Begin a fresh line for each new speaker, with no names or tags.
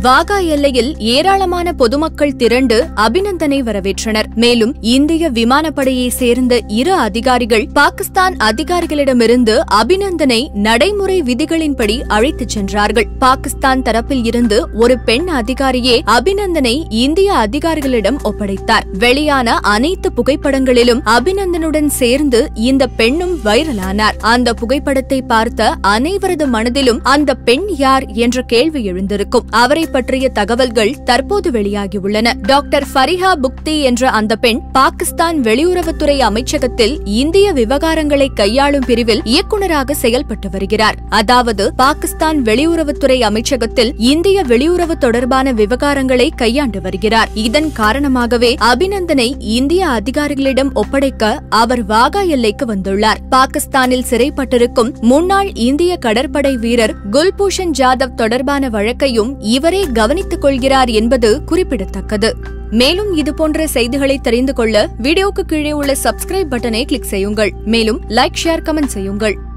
வாகா எல்லையில் ஏராளமான பொதுமக்கள் திரண்டு அபிநந்தனை வரவேற்றனர் மேலும் இந்திய விமானப்படையை சேர்ந்த இரு அதிகாரிகள் பாகிஸ்தான் அதிகாரிகளிடமிருந்து அபிநந்தனை நடைமுறை விதிகளின்படி அழைத்துச் சென்றார்கள் பாகிஸ்தான் தரப்பில் இருந்து ஒரு பெண் அதிகாரியே அபிநந்தனை இந்திய அதிகாரிகளிடம் ஒப்படைத்தார் வெளியான அனைத்து புகைப்படங்களிலும் அபிநந்தனுடன் சேர்ந்து இந்த பெண்ணும் வைரலானார் அந்த புகைப்படத்தை பார்த்த அனைவரது மனதிலும் அந்த பெண் யார் என்ற கேள்வி எழுந்திருக்கும் அவரை பற்றிய தகவல்கள் தற்போது வெளியாகியுள்ளன டாக்டர் ஃபரிஹா புக்தி என்ற அந்த பெண் பாகிஸ்தான் வெளியுறவுத்துறை அமைச்சகத்தில் இந்திய விவகாரங்களை கையாளும் பிரிவில் இயக்குநராக செயல்பட்டு வருகிறார் அதாவது பாகிஸ்தான் வெளியுறவுத்துறை அமைச்சகத்தில் இந்திய வெளியுறவு தொடர்பான விவகாரங்களை கையாண்டு வருகிறார் இதன் காரணமாகவே அபிநந்தனை இந்திய அதிகாரிகளிடம் ஒப்படைக்க அவர் வாகா எல்லைக்கு வந்துள்ளார் பாகிஸ்தானில் சிறைப்பட்டிருக்கும் முன்னாள் இந்திய கடற்படை வீரர் குல்பூஷன் ஜாதவ் தொடர்பான வழக்கையும் இவரே கவனித்துக் கொள்கிறார் என்பது குறிப்பிடத்தக்கது மேலும் இதுபோன்ற செய்திகளை தெரிந்து கொள்ள வீடியோக்கு கீழே உள்ள சப்ஸ்கிரைப் பட்டனை கிளிக் செய்யுங்கள் மேலும் லைக் ஷேர் கமெண்ட் செய்யுங்கள்